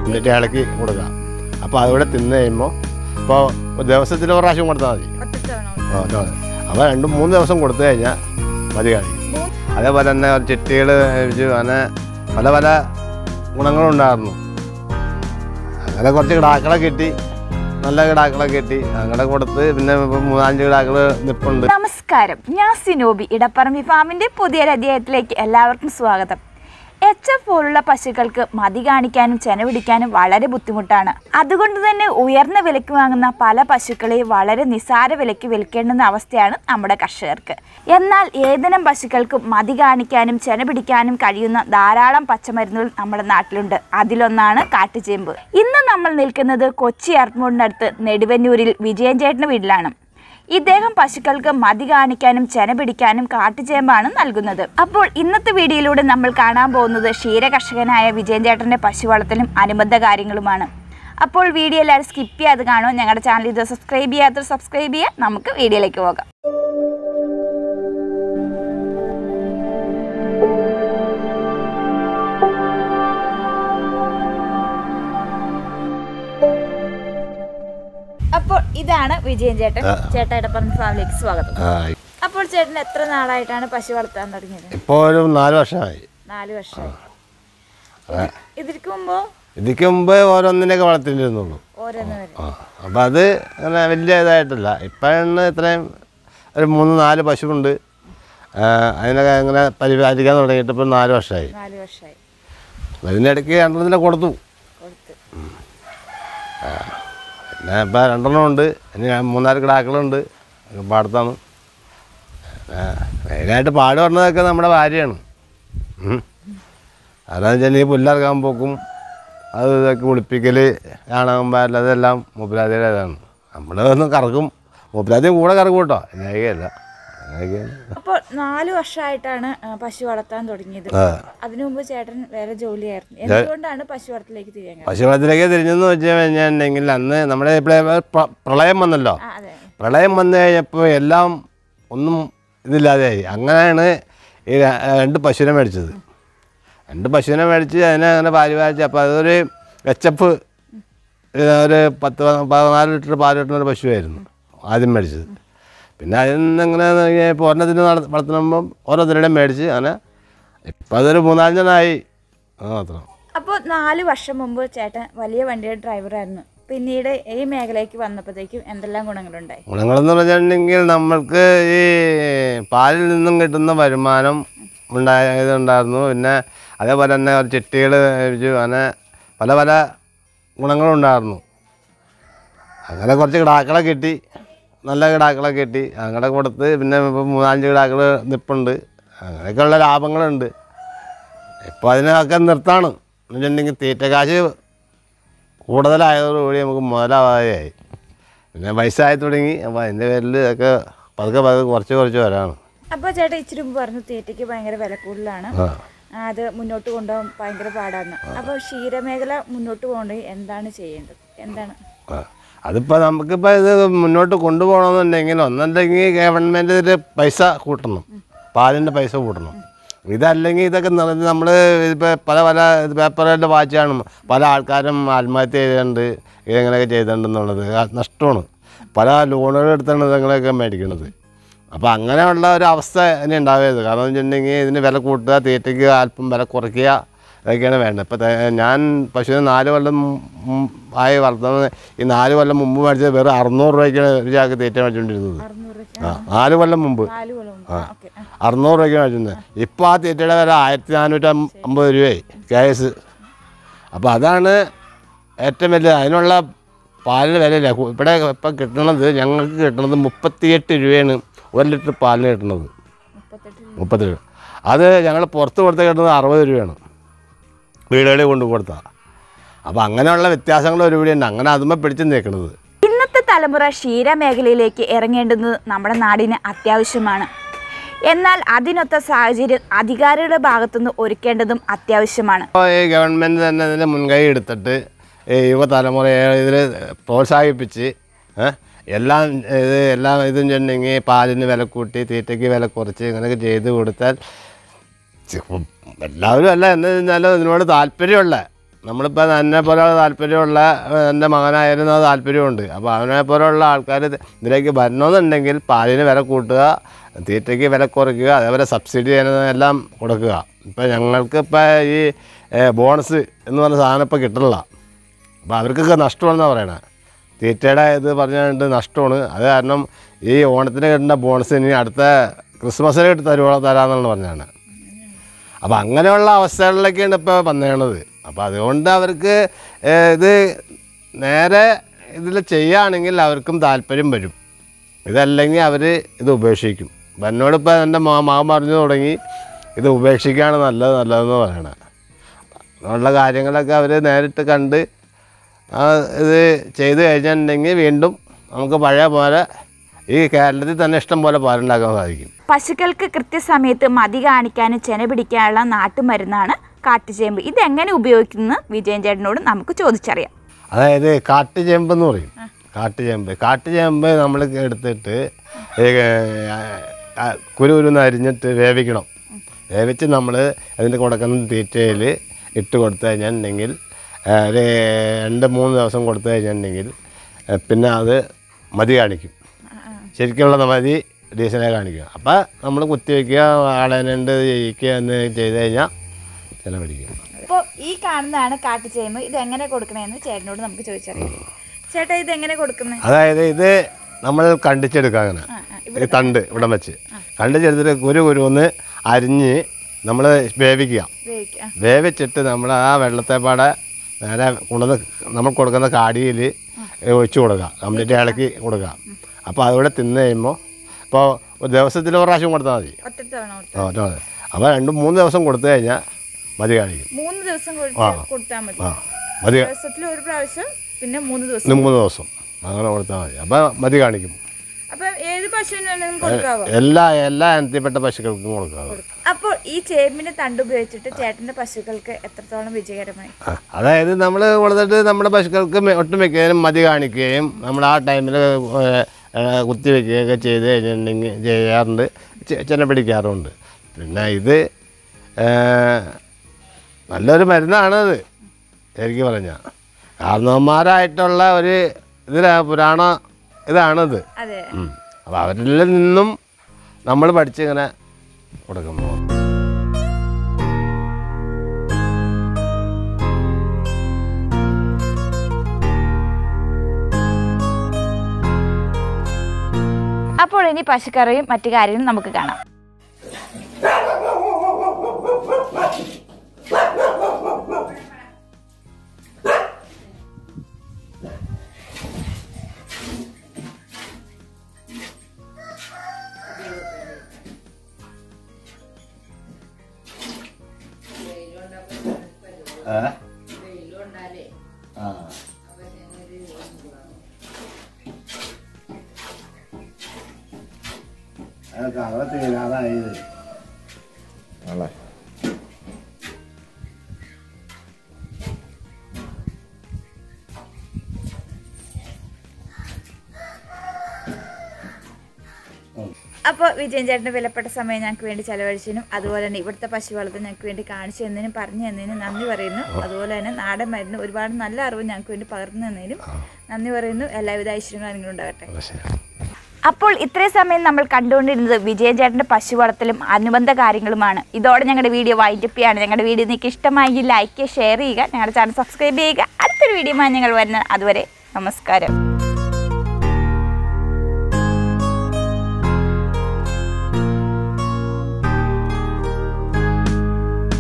എന്നിട്ട് ഇളക്കി കൊടുക്കാം അപ്പോൾ അതുകൂടെ തിന്ന് കഴിയുമ്പോൾ ഇപ്പോൾ ദിവസത്തിൽ ഒരു പ്രാവശ്യം കൊടുത്താൽ മതി ആ, അതെ. അപ്പോൾ രണ്ട് മൂന്ന് ദിവസം കൊടുത്തു കഴിഞ്ഞാൽ മതി കഴിക്കും അതേപോലെ തന്നെ ചിട്ടികൾ അങ്ങനെ പല പല ഗുണങ്ങളും ഉണ്ടായിരുന്നു അങ്ങനെ കുറച്ച് കിടാക്കളെ കിട്ടി നല്ല കിടാക്കളെ കിട്ടി അങ്ങനെ കൊടുത്ത് പിന്നെ ഇപ്പം മൂന്നാലഞ്ച് കിടാക്കൾ നിൽപ്പുണ്ട് നമസ്കാരം ഞാൻ സിനോബി ഇടപ്പറമ്പി ഫാമിന്റെ പുതിയൊരു അധ്യായത്തിലേക്ക് എല്ലാവർക്കും സ്വാഗതം എച്ച് എഫ് പോലുള്ള പശുക്കൾക്ക് മതി കാണിക്കാനും ചെനപിടിക്കാനും വളരെ ബുദ്ധിമുട്ടാണ് അതുകൊണ്ട് തന്നെ ഉയർന്ന വിലയ്ക്ക് വാങ്ങുന്ന പല പശുക്കളെ വളരെ നിസാര വിലയ്ക്ക് വിൽക്കേണ്ടുന്ന അവസ്ഥയാണ് നമ്മുടെ കർഷകർക്ക് എന്നാൽ ഏതിനം പശുക്കൾക്കും മതി കാണിക്കാനും ചെനപിടിക്കാനും കഴിയുന്ന ധാരാളം പച്ചമരുന്നുകൾ നമ്മുടെ നാട്ടിലുണ്ട് അതിലൊന്നാണ് കാട്ടുചേമ്പ് ഇന്ന് നമ്മൾ നിൽക്കുന്നത് കൊച്ചി എയർപോർട്ടിനടുത്ത് നെടുവന്നൂരിൽ വിജയൻ ചേട്ടൻ്റെ വീട്ടിലാണ് ഇദ്ദേഹം പശുക്കൾക്ക് മതി കാണിക്കാനും ചെന പിടിക്കാനും കാട്ടുചേമ്പാണ് നൽകുന്നത് അപ്പോൾ ഇന്നത്തെ വീഡിയോയിലൂടെ നമ്മൾ കാണാൻ പോകുന്നത് ക്ഷീര കർഷകനായ വിജയൻ ചേട്ടന്റെ പശു വളർത്തലും അനുബന്ധ കാര്യങ്ങളുമാണ് അപ്പോൾ വീഡിയോ എല്ലാവരും സ്കിപ്പ് ചെയ്യാതെ കാണുമോ ഞങ്ങളുടെ ചാനൽ ഇത് സബ്സ്ക്രൈബ് ചെയ്യാത്തവർ സബ്സ്ക്രൈബ് ചെയ്യുക നമുക്ക് വീഡിയോയിലേക്ക് പോകാം അപ്പോൾ ഇതാണ് വിജയൻ ചേട്ടൻ ആ. ചേട്ടാ ഇടപ്പറമ്പ് ഫാമിലിക്ക് സ്വാഗതം ആ അപ്പോൾ ചേട്ടൻ എത്ര നാളായിട്ടാണ് പശു വളർത്താൻ തുടങ്ങിയത് ഇപ്പോൾ ഒരു നാല് വർഷമായി നാല് വർഷമായി ഇതിற்கு മുമ്പോ ഇതിക്ക് മുമ്പ് ഓരോന്നിനെയൊക്കെ വളർത്തിയിരുന്നുള്ളൂ ഓരോന്ന് വരെ ആ അപ്പം അത് അങ്ങനെ വലിയ ഇതായിട്ടില്ല ഇപ്പോഴാണ് ഇത്രയും ഒരു മൂന്ന് നാല് പശുവുണ്ട് ആ, അതിനൊക്കെ അങ്ങനെ പരിപാലിക്കാൻ തുടങ്ങിയിട്ട് ഇപ്പോൾ നാല് വർഷമായി നാല് വർഷമായി അതിൻ്റെ ഇടയ്ക്ക് രണ്ടെണ്ണത്തിനെ കൊടുത്തു കൊടുത്ത് പിന്നെ ഇപ്പം രണ്ടെണ്ണം ഉണ്ട് ഇനി മൂന്നാല് കിടാക്കളുണ്ട് പാടത്താണ് മെയിനായിട്ട് പാട് പറഞ്ഞതൊക്കെ നമ്മുടെ ഭാര്യയാണ് ഉം. അതാന്ന് വെച്ചാൽ ഈ പുല്ലിറക്കാൻ പോക്കും അത് ഇതൊക്കെ കുളിപ്പിക്കൽ കാണാൻ അതെല്ലാം മൂപ്പിലാതിയുടെ ഇതാണ് നമ്മൾ ഒന്ന് കറക്കും മൂപ്പിലാദ്യം കൂടെ കറക്കും കേട്ടോ എന്നൊക്കെയല്ല അങ്ങനെയൊക്കെയാണ് അപ്പോൾ നാല് വർഷമായിട്ടാണ് ആ, പശു വളർത്താൻ തുടങ്ങിയത് ആ അതിനു മുമ്പ് ചേട്ടൻ വേറെ ജോലിയായിരുന്നു എന്തുകൊണ്ടാണ് പശു വളർത്തലേക്ക് തിരിയാൻ കാരണം? പശുവളത്തിലേക്ക് തിരിഞ്ഞെന്ന് വെച്ച് കഴിഞ്ഞിട്ടുണ്ടെങ്കിൽ അന്ന് നമ്മുടെ ഇവിടെ പ്ര- പ്രളയം വന്നല്ലോ ആ അതെ പ്രളയം വന്നു കഴിഞ്ഞപ്പോൾ എല്ലാം ഒന്നും ഇതില്ലാതെയായി അങ്ങനെയാണ് ഈ ര- രണ്ട് പശുവിനെ മേടിച്ചത് രണ്ട് പശുവിനെ മേടിച്ച് അതിനെ അങ്ങനെ പാല് വായിച്ച് അപ്പോൾ അതൊരു വെച്ചപ്പ് ഒരു പത്ത് പ- പതിനാല് ലിറ്റർ പാല് കിട്ടുന്ന ഒരു പശുവായിരുന്നു ആദ്യം മേടിച്ചത് പിന്നെ അതിൽ നിന്ന് എങ്ങനെ ഇപ്പോൾ ഒരെണ്ണത്തിന് നട വളർത്തുമ്പം ഓരോരുത്തരുടെയും മേടിച്ച് അങ്ങനെ ഇപ്പം അതൊരു മൂന്നാലഞ്ചെണ്ണമായി അത് മാത്രം അപ്പോൾ നാല് വർഷം മുമ്പ് ചേട്ടൻ വലിയ വണ്ടിയുടെ ഡ്രൈവറായിരുന്നു പിന്നീട് ഈ മേഖലയ്ക്ക് വന്നപ്പോഴത്തേക്കും എന്തെല്ലാം ഗുണങ്ങളുണ്ടായി ഗുണങ്ങളെന്ന് പറഞ്ഞിട്ടുണ്ടെങ്കിൽ നമ്മൾക്ക് ഈ പാലിൽ നിന്നും കിട്ടുന്ന വരുമാനം ഉണ്ടായതുണ്ടായിരുന്നു പിന്നെ അതേപോലെ തന്നെ ചിട്ടികൾ അങ്ങനെ പല പല ഗുണങ്ങളുണ്ടായിരുന്നു അങ്ങനെ കുറച്ച് കിടാക്കളെ കിട്ടി നല്ല കിടാക്കളെ കിട്ടി അങ്ങനെ കൊടുത്ത് പിന്നെ ഇപ്പം മൂന്നാലഞ്ച് കിടാക്കൾ നിൽപ്പുണ്ട് അങ്ങനെയൊക്കെയുള്ള ലാഭങ്ങളുണ്ട് ഇപ്പോൾ അതിനൊക്കെ നിർത്താണ് എന്ന് വെച്ചിട്ടുണ്ടെങ്കിൽ തീറ്റ കാശ് കൂടുതലായതോടുകൂടി നമുക്ക് മുതലാവാതെയായി പിന്നെ വയസ്സായി തുടങ്ങി അപ്പോൾ അതിൻ്റെ പേരിൽ ഇതൊക്കെ പതുക്കെ പതുക്കെ കുറച്ച് കുറച്ച് വരാണ് അപ്പോൾ ചേട്ടൻ ഇച്ചിരി മുമ്പ് പറഞ്ഞു തീറ്റയ്ക്ക് ഭയങ്കര വില കൂടുതലാണ് ആ ആ, അത് മുന്നോട്ട് കൊണ്ടുപോകാൻ ഭയങ്കര പാടാണ് അപ്പോൾ ക്ഷീരമേഖല മുന്നോട്ട് പോകണമെങ്കിൽ എന്താണ് ചെയ്യേണ്ടത് എന്താണ് ആ. അതിപ്പോൾ നമുക്കിപ്പോൾ ഇത് മുന്നോട്ട് കൊണ്ടുപോകണമെന്നുണ്ടെങ്കിൽ ഒന്നല്ലെങ്കിൽ ഗവൺമെൻറ് ഇതിൽ പൈസ കൂട്ടണം പാലിൻ്റെ പൈസ കൂട്ടണം ഇതല്ലെങ്കിൽ ഇതൊക്കെ നമ്മൾ ഇപ്പോൾ പല പല പേപ്പറുകളിൽ വായിച്ചാണ് പല ആൾക്കാരും ആത്മഹത്യ ചെയ്തിട്ടുണ്ട് ഇതെങ്ങനെയൊക്കെ ചെയ്തിട്ടുണ്ടെന്നുള്ളത് അത് നഷ്ടമാണ് പല ലോണുകൾ എടുത്താണ് ഇതങ്ങളൊക്കെ മേടിക്കുന്നത് അപ്പോൾ അങ്ങനെയുള്ള ഒരു അവസ്ഥ ഇനി ഉണ്ടാവരുത് കാരണം എന്ന് വെച്ചിട്ടുണ്ടെങ്കിൽ ഇതിന് വില കൂട്ടുക തീറ്റയ്ക്ക് അല്പം വില കുറയ്ക്കുക ഇതൊക്കെയാണ് വേണ്ടത് ഇപ്പോൾ ഞാൻ പശുവിനെ നാല് കൊല്ലം മും- ആയി വളർത്തുന്നത് ഈ നാല് കൊല്ലം മുമ്പ് മേടിച്ചത് വെറും അറുന്നൂറ് രൂപയ്ക്കാണ് ഒരു ചാക്ക് തീറ്റ മേടിച്ചുകൊണ്ടിരുന്നത് അറുന്നൂറ് ആ നാല് കൊല്ലം മുമ്പ് നാല് കൊല്ലം ഓക്കെ അറുന്നൂറ് രൂപയ്ക്ക് മേടിച്ചിരുന്നത് ഇപ്പോൾ ആ തീറ്റയുടെ വില ആയിരത്തി നാനൂറ്റി അമ്പത് രൂപയായി കെ എസ് അപ്പോൾ അതാണ് ഏറ്റവും വലിയ അതിനുള്ള പാലിന് വിലയില്ല കു- ഇവിടെ ഇപ്പം കിട്ടണത് ഞങ്ങൾക്ക് കിട്ടുന്നത് മുപ്പത്തിയെട്ട് രൂപയാണ് ഒരു ലിറ്റർ പാലിന് കിട്ടുന്നത് മുപ്പത്തെട്ട് മുപ്പത്തി രൂപ അത് ഞങ്ങൾ പുറത്ത് കൊടുത്ത് കിട്ടുന്നത് അറുപത് രൂപയാണ് വീടുകളിൽ കൊണ്ട് കൊടുത്താൽ അപ്പോൾ അങ്ങനെയുള്ള വ്യത്യാസങ്ങൾ ഒരുപാട് ഉണ്ട് അങ്ങനെ അതുമ്പോൾ പിടിച്ച് നിൽക്കുന്നത് ഇന്നത്തെ തലമുറ ക്ഷീരമേഖലയിലേക്ക് ഇറങ്ങേണ്ടുന്നത് നമ്മുടെ നാടിന് അത്യാവശ്യമാണ് എന്നാൽ അതിനൊത്ത സാഹചര്യം അധികാരികളുടെ ഭാഗത്തുനിന്ന് ഒരുക്കേണ്ടതും അത്യാവശ്യമാണ് അപ്പോൾ ഈ ഗവൺമെൻറ് തന്നെ ഇതിന് മുൻകൈ എടുത്തിട്ട് ഈ യുവതലമുറയെ ഇതിൽ പ്രോത്സാഹിപ്പിച്ച് ഏ, എല്ലാം ഇത് എല്ലാം ഇതും ചെന്നെങ്കിൽ പാലിന് വില കൂട്ടി തീറ്റയ്ക്ക് വില കുറച്ച് ഇങ്ങനെയൊക്കെ ചെയ്ത് കൊടുത്താൽ ചെ- എല്ലാവരും അല്ല എന്ന് കഴിഞ്ഞാൽ ഇതിനോട് താല്പര്യമുള്ള നമ്മളിപ്പോൾ എന്നെ പോലെ താല്പര്യമുള്ള ഏഹ്, എൻ്റെ മകനായിരുന്നു അത് താല്പര്യമുണ്ട് അപ്പോൾ അവനെ പോലെയുള്ള ആൾക്കാർ ഇതിലേക്ക് വരണമെന്നുണ്ടെങ്കിൽ പാലിന് വില കൂട്ടുക തീറ്റയ്ക്ക് വില കുറയ്ക്കുക അതേപോലെ സബ്സിഡി ചെയ്യുന്നതെല്ലാം കൊടുക്കുക ഇപ്പോൾ ഞങ്ങൾക്ക് ഇപ്പോൾ ഈ ഏഹ്, ബോണസ് എന്ന് പറഞ്ഞ സാധനം ഇപ്പോൾ കിട്ടണില്ല അപ്പോൾ അവർക്കൊക്കെ നഷ്ടമാണെന്നാണ് പറയണത് തീറ്റയുടെ ഇത് പറഞ്ഞുകൊണ്ട് നഷ്ടമാണ് അത് കാരണം ഈ ഓണത്തിന് കിട്ടുന്ന ബോണസ് ഇനി അടുത്ത ക്രിസ്മസിന് കിട്ടി തരുവോ തരാമെന്നാണ് പറഞ്ഞാണ് അപ്പോൾ അങ്ങനെയുള്ള അവസ്ഥകളിലൊക്കെയാണ് ഇപ്പോൾ വന്നേണത് അപ്പോൾ അതുകൊണ്ട് അവർക്ക് ഏഹ്, ഇത് നേരെ ഇതിൽ ചെയ്യുകയാണെങ്കിൽ അവർക്കും താല്പര്യം വരും ഇതല്ലെങ്കിൽ അവർ ഇത് ഉപേക്ഷിക്കും അപ്പം എന്നോടിപ്പോൾ എൻ്റെ മാ മാമൻ പറഞ്ഞു തുടങ്ങി ഇത് ഉപേക്ഷിക്കുകയാണ് നല്ലത് നല്ലതെന്ന് പറയണത് അങ്ങനെയുള്ള കാര്യങ്ങളൊക്കെ അവർ നേരിട്ട് കണ്ട് ആ ഇത് ചെയ്ത് കഴിഞ്ഞിട്ടുണ്ടെങ്കിൽ വീണ്ടും നമുക്ക് പഴയ പോലെ ഈ കേരളത്തിൽ തന്നെ ഇഷ്ടം പോലെ പാലുണ്ടാക്കാൻ സാധിക്കും പശുക്കൾക്ക് കൃത്യസമയത്ത് മതി കാണിക്കാനും ചെന പിടിക്കാനുള്ള നാട്ടുമരുന്നാണ് കാട്ടുചേമ്പ് ഇതെങ്ങനെ ഉപയോഗിക്കുന്നു വിജയൻ ചേട്ടനോട് നമുക്ക് ചോദിച്ചറിയാം അതായത് കാട്ടുചേമ്പ് എന്ന് പറയും കാട്ടുചേമ്പ് കാട്ടുചേമ്പ് നമ്മൾ എടുത്തിട്ട് ഈ, ആ, കുരു കുരുന്ന് അരിഞ്ഞിട്ട് വേവിക്കണം വേവിച്ച് നമ്മൾ അതിൻ്റെ കൊടുക്കുന്ന തീറ്റയിൽ ഇട്ട് കൊടുത്തു കഴിഞ്ഞിട്ടുണ്ടെങ്കിൽ ആ, ഒരു രണ്ട് മൂന്ന് ദിവസം കൊടുത്തു കഴിഞ്ഞിട്ടുണ്ടെങ്കിൽ ആ, പിന്നെ അത് മതി കാണിക്കും ശരിക്കുള്ള മതി ഡീസലെ കാണിക്കുക അപ്പോൾ നമ്മൾ കുത്തിവെക്കുക ആളേനുണ്ട് ചെയ്യിക്കുക എന്ന് ചെയ്ത് കഴിഞ്ഞാൽ ചില പിടിക്കും അപ്പോൾ ഈ കാണുന്നതാണ് കാട്ടുചേമ്പ് ഇത് എങ്ങനെ കൊടുക്കണമെന്ന് ചേട്ടനോട് നമുക്ക് ചോദിച്ചറിയാം ചേട്ടാ ഇത് എങ്ങനെ കൊടുക്കുന്നത് അതായത് ഇത് നമ്മൾ കണ്ടിച്ചെടുക്കുക അങ്ങനെ ഈ തണ്ട് ഇവിടെ വെച്ച് കണ്ടിച്ചെടുത്തിട്ട് കുരു കുരുന്ന് അരിഞ്ഞ് നമ്മൾ വേവിക്കുക വേവിക്കുക വേവിച്ചിട്ട് നമ്മൾ ആ വെള്ളത്തെപ്പാടെ നേരെ കൊണ്ടുവന്ന് നമ്മൾ കൊടുക്കുന്ന കാടിയിൽ ഒഴിച്ച് കൊടുക്കുക കംപ്ലീറ്റ് ഇളക്കി കൊടുക്കുക അപ്പോൾ അതുകൂടെ തിന്ന് കഴിയുമ്പോൾ ഇപ്പോൾ ഒരു ദിവസത്തിൽ ഒരു പ്രാവശ്യം കൊടുത്താൽ മതി ഒറ്റ തവണ കൊടുത്താൽ ആ ഒറ്റ മതി അപ്പോൾ രണ്ട് മൂന്ന് ദിവസം കൊടുത്തു കഴിഞ്ഞാൽ മതി കാണിക്കും മൂന്ന് ദിവസം ആ. കൊടുത്താൽ മതി ആ മതി ദിവസത്തിൽ ഒരു പ്രാവശ്യം പിന്നെ മൂന്ന് ദിവസം ഇന്ന് മൂന്ന് ദിവസം അങ്ങനെ കൊടുത്താൽ മതി അപ്പോൾ മതി കാണിക്കും അപ്പൊ ഏത് പശുവിന് വേണമെങ്കിലും കൊടുക്കാവോ എല്ലാ എല്ലാ ഇനത്തിൽപ്പെട്ട പശുക്കൾക്കും കൊടുക്കുക അപ്പോൾ ഈ ചേമ്പിന്റെ തണ്ട് ഉപയോഗിച്ചിട്ട് ചേട്ടന്റെ പശുക്കൾക്ക് എത്രത്തോളം വിജയകരമായി ആ, അതായത് നമ്മൾ കൊടുത്തിട്ട് നമ്മുടെ പശുക്കൾക്ക് മെ- ഒട്ടും വെക്കുകയും മതി കാണിക്കുകയും നമ്മൾ ആ ടൈമിൽ കുത്തി വെക്കുകയൊക്കെ ചെയ്ത് കഴിഞ്ഞിട്ടുണ്ടെങ്കിൽ ചെയ്യാറുണ്ട് ചെ- ചെന പിടിക്കാറുണ്ട് പിന്നെ ഇത് ഏ, നല്ലൊരു മരുന്നാണത് ശരിക്കും പറഞ്ഞാൽ കാരണവന്മാരായിട്ടുള്ള ഒരു ഇതിലാ പുരാണ ഇതാണിത് അതെ അപ്പോൾ അവരിൽ നിന്നും നമ്മൾ പഠിച്ചിങ്ങനെ കൊടുക്കുന്നു അപ്പോൾ ഇനി പശുക്കറിയും മറ്റു കാര്യങ്ങളും നമുക്ക് കാണാം അപ്പോൾ വിജയൻ ചേട്ടൻ്റെ വിലപ്പെട്ട സമയം ഞങ്ങൾക്ക് വേണ്ടി ചെലവഴിച്ചതിനും അതുപോലെ തന്നെ ഇവിടുത്തെ പശു വളർത്തൽ ഞങ്ങൾക്ക് വേണ്ടി കാണിച്ചു തന്നതിനും പറഞ്ഞു തന്നതിനും നന്ദി പറയുന്നു അതുപോലെ തന്നെ നാടൻ മരുന്ന് ഒരുപാട് നല്ല അറിവ് ഞങ്ങൾക്ക് വേണ്ടി പകർന്നു തന്നതിനും നന്ദി പറയുന്നു എല്ലാവിധ ഐശ്വര്യങ്ങളും നിങ്ങളുണ്ടാകട്ടെ ശരി അപ്പോൾ ഇത്രയും സമയം നമ്മൾ കണ്ടുകൊണ്ടിരുന്നത് വിജയൻ ചേട്ടൻ്റെ പശു വളർത്തലും അനുബന്ധ കാര്യങ്ങളുമാണ് ഇതോടെ ഞങ്ങളുടെ വീഡിയോ വൈൻഡപ്പ് ചെയ്യാണ് ഞങ്ങളുടെ വീഡിയോ നിങ്ങൾക്ക് ഇഷ്ടമായി ലൈക്ക് ഷെയർ ചെയ്യുക ഞങ്ങളുടെ ചാനൽ സബ്സ്ക്രൈബ് ചെയ്യുക അടുത്തൊരു വീഡിയോമായി ഞങ്ങൾ വരുന്നത് അതുവരെ നമസ്കാരം